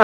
ஆ.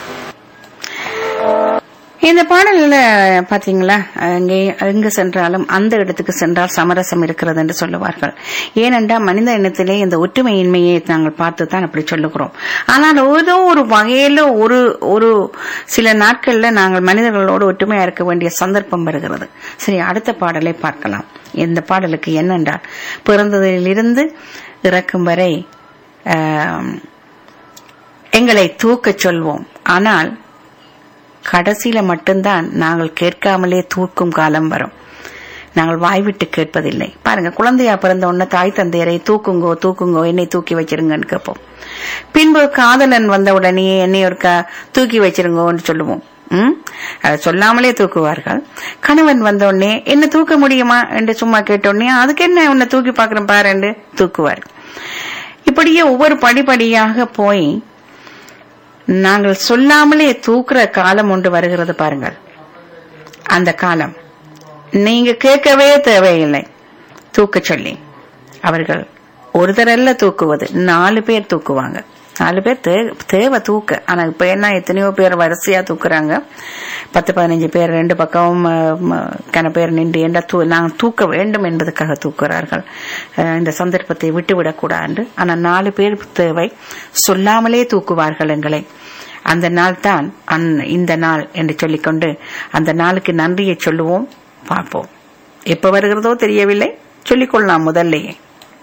இந்த பாடல்ல பாத்தீங்களா அங்கே எங்கு சென்றாலும் அந்த இடத்துக்கு சென்றால் சமரசம் இருக்கிறது என்று சொல்லுவார்கள் ஏனென்றால் மனித இனத்திலே இந்த ஒற்றுமையின்மையை நாங்கள் பார்த்து தான் அப்படி சொல்லுகிறோம் ஆனால் ஏதோ ஒரு வகையில ஒரு ஒரு சில நாட்கள்ல நாங்கள் மனிதர்களோடு ஒற்றுமையா இருக்க வேண்டிய சந்தர்ப்பம் வருகிறது சரி அடுத்த பாடலை பார்க்கலாம் இந்த பாடலுக்கு என்னென்றால் பிறந்ததிலிருந்து இறக்கும் வரை ஆம், எங்களை தூக்கச் சொல்வோம் ஆனால் கடைசியில மட்டும்தான் நாங்கள் கேட்காமலே தூக்கும் காலம் வரும் நாங்கள் வாய்விட்டு கேட்பதில்லை பாருங்க குழந்தையா பிறந்த உடனே தாய் தந்தையரை தூக்குங்கோ தூக்குங்கோ என்னை தூக்கி வச்சிருங்கன்னு கேட்போம் பின்பு காதலன் வந்த உடனே என்னை ஒரு க- தூக்கி வச்சிருங்கோன்னு சொல்லுவோம் ம்? அதை சொல்லாமலே தூக்குவார்கள் கணவன் வந்த உடனே என்ன தூக்க முடியுமா என்று சும்மா கேட்ட உடனே அதுக்கு என்ன உன்னை தூக்கி பாக்குறேன் பாரு என்று தூக்குவார் இப்படியே ஒவ்வொரு படிப்படியாக போய் நாங்கள் சொல்லாமலே தூக்குற காலம் ஒன்று வருகிறது பாருங்கள் அந்த காலம் நீங்க கேட்கவே தேவையில்லை தூக்க சொல்லி அவர்கள் ஒருத்தரல்ல தூக்குவது நாலு பேர் தூக்குவாங்க நாலு பேர் தே- தேவை தூக்க ஆனா இப்ப என்ன எத்தனையோ பேர் வரிசையா தூக்குறாங்க பத்து பதினஞ்சு பேர் ரெண்டு பக்கமும் கன பேர் நின்று என்ற தூ நாங்கள் தூக்க வேண்டும் என்பதற்காக தூக்குறார்கள் அஹ் இந்த சந்தர்ப்பத்தை விட்டுவிடக் கூடாது ஆனா நாலு பேர் தேவை சொல்லாமலே தூக்குவார்கள் எங்களை அந்த நாள் தான் அந்- இந்த நாள் என்று சொல்லிக்கொண்டு அந்த நாளுக்கு நன்றியை சொல்லுவோம் பார்ப்போம் எப்ப வருகிறதோ தெரியவில்லை சொல்லிக்கொள்ளலாம் முதல்லையே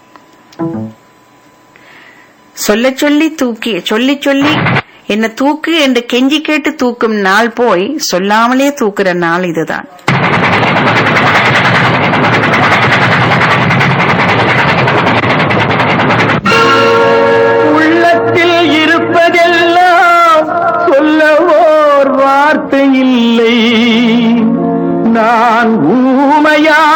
சொல்ல சொல்லி தூக்கி சொல்லி சொல்லி என்ன தூக்கு என்று கெஞ்சி கேட்டு தூக்கும் நாள் போய் சொல்லாமலே தூக்குற நாள் இதுதான் உள்ளத்தில் இருப்பதெல்லாம் சொல்ல ஓர் வார்த்தை இல்லை நான் உன்